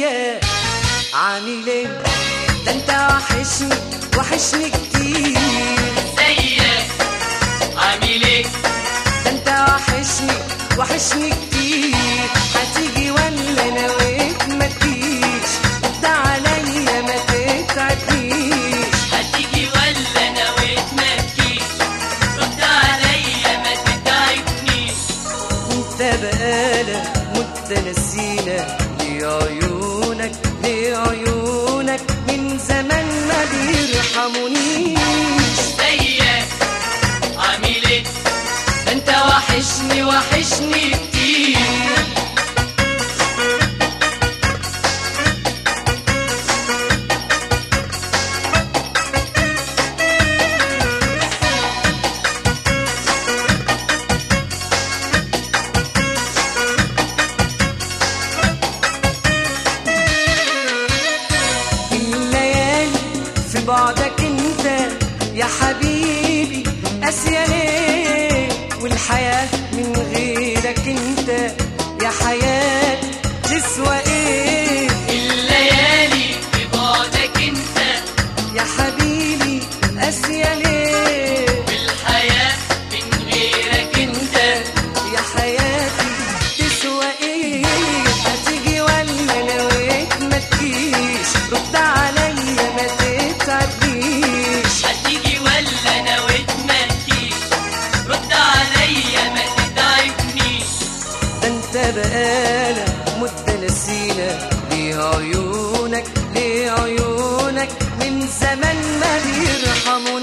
ازيك عامل ايه ده انت وحشني وحشني كتير ازيك عامل ايه ده انت وحشني وحشني كتير هتيجي ولا نويت ما تجيش ده عليا ما تتعبنيش هتيجي ولا نويت ما تجيش رد عليا ما تتعبنيش انت بقالك مدة نسينا ليه عيونك ليه عيونك من زمان ما بيرحمونيش ازيك عامل ايه ده انت وحشني وحشني كتير الليالي في بعدك انت يا حبيبي قاسية ليه والحياة من غيرك انت يا حياة تسوى ايه الليالي في بعدك انت يا حبيبي قاسية ليه والحياة من غيرك انت يا حياتي تسوى ايه هتيجي ولا نويت ما تجيش رد عليا ما تتعبنيش هتيجي ولا نويت ما تجيش رد عليا ما تتعبنيش ده انت بقالك مدة نسينا ليه عيونك ليه عيونك من زمان ما بيرحموا